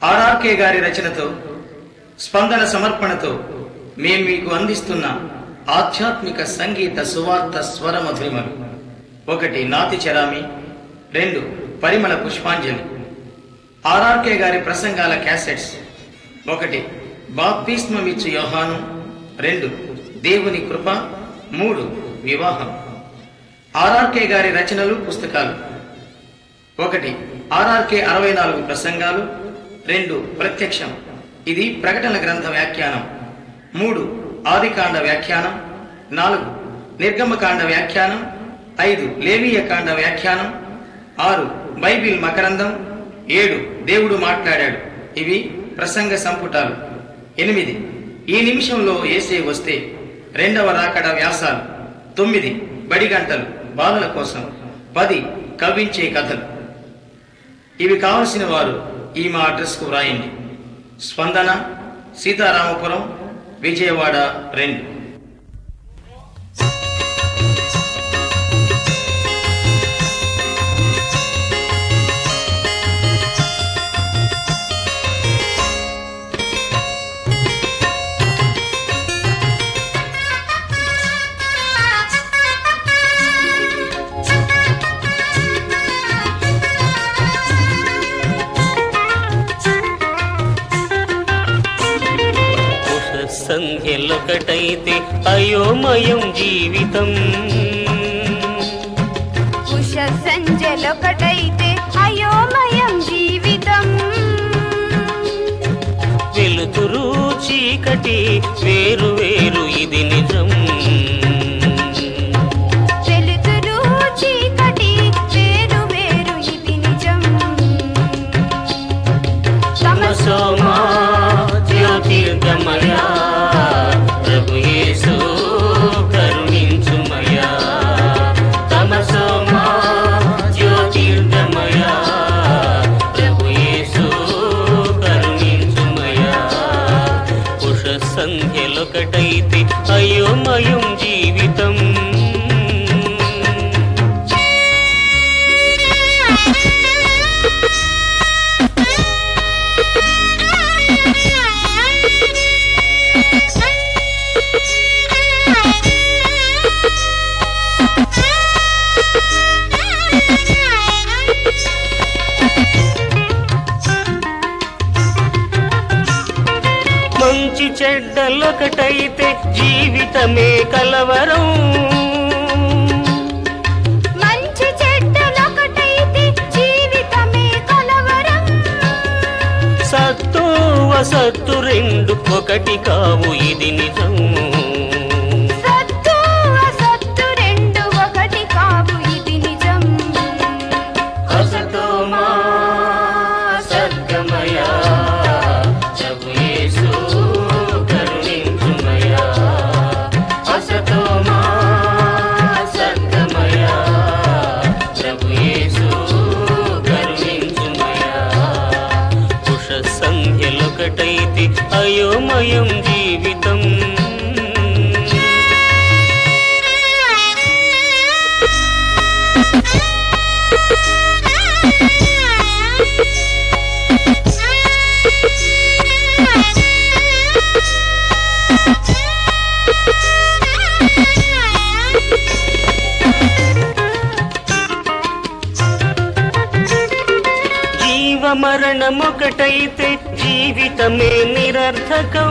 RRK గారి రచనతో స్పందన సమర్పణతో మేము మీకు అందిస్తున్న ఆధ్యాత్మిక సంగీత సువార్త స్వర మధురిమలు ఒకటి నాతి చరామి రెండు పరిమళ పుష్పాంజలి ఆర్ఆర్కే గారి ప్రసంగాల క్యాసెట్స్ ఒకటి బాప్తిస్మమిచ్చు యోహాను రెండు దేవుని కృప మూడు వివాహం ఆర్ఆర్కే గారి రచనలు పుస్తకాలు ఒకటి ఆర్ఆర్కే అరవై నాలుగు ప్రసంగాలు రెండు ప్రత్యక్షం ఇది ప్రకటన గ్రంథ వ్యాఖ్యానం మూడు ఆదికాండ వ్యాఖ్యానం నాలుగు నిర్గమకాండ వ్యాఖ్యానం ఐదు లేవీయ కాండ వ్యాఖ్యానం ఆరు బైబిల్ మకరందం ఏడు దేవుడు మాట్లాడాడు ఇవి ప్రసంగ సంపుటాలు ఎనిమిది ఈ నిమిషంలో ఏసే వస్తే రెండవ రాకడ వ్యాసాలు తొమ్మిది బడి గంటలు బాలల కోసం పది కవించే కథలు ఇవి కావలసిన వారు ఈ మా అడ్రస్కు వ్రాయండి స్పందన సీతారామపురం విజయవాడ రెండు ఉష సంఖ్యలొకటైతే అయోమయం జీవితం ఉష సంజలొకటైతే అయోమయం జీవితం వెలుతురు చీకటి వేరు వేరు ఇది నిజం వెలుతురు చీకటి వేరు వేరు ఇది నిజం తమసోమా జ్యోతిర్గమయ ప్రభు యేసు కరుణించుమయా తమసోమా జ్యోతిర్గమయ ప్రభు యేసు కరుణించుమయా పురుష సంఖ్యలొకటైతే అయోమయం జీవితం మంచి చెడ్డలొకటైతే జీవితమే కలవరం మంచి చెడ్డలొకటైతే జీవితమే కలవరం సత్తు అసత్తు రెండు ఒకటి కావు ఇది నిజం సత్తు అసత్తు రెండు ఒకటి కావు ఇది నిజం అసతో మా సద్గమయా ప్రభు యేసు కరుణించుమయా అసతో మా సద్గమయా ప్రభు యేసు కరుణించుమయా పురుష సంఖ్యలొకటైతే అయోమయం జీవితం జీవ మరణమొకటైతే జీవితమే నిరర్థకం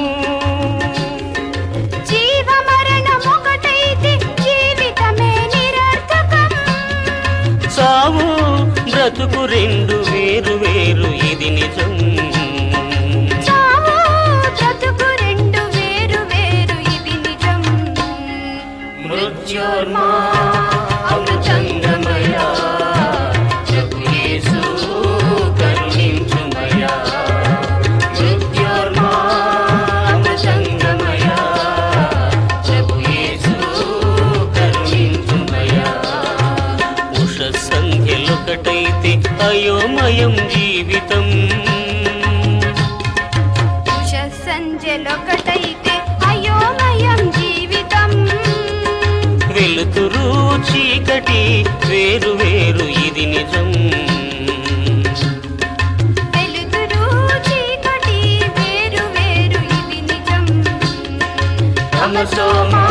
జీవ మరణమొకటైతే జీవితమే నిరర్థకం సావు బ్రతుకు రెండు వేరు వేరు ఇది నిజం చావు బ్రతుకు రెండు వేరు వేరు ఇది నిజం మృత్యోర్మా అమృతంగమయా ప్రభు యేసు కరుణించుమయా మృత్యోర్మా అమృతంగమయా ప్రభు యేసు కరుణించుమయా ఉష సంఖ్యలొకటైతే అయోమయం జీవితం ఉష సంజలొకటైతే అయోమయం జీవితం వెలుతురు చీకటి వేరు వేరు ఇది నిజం వెలుతురు సోమా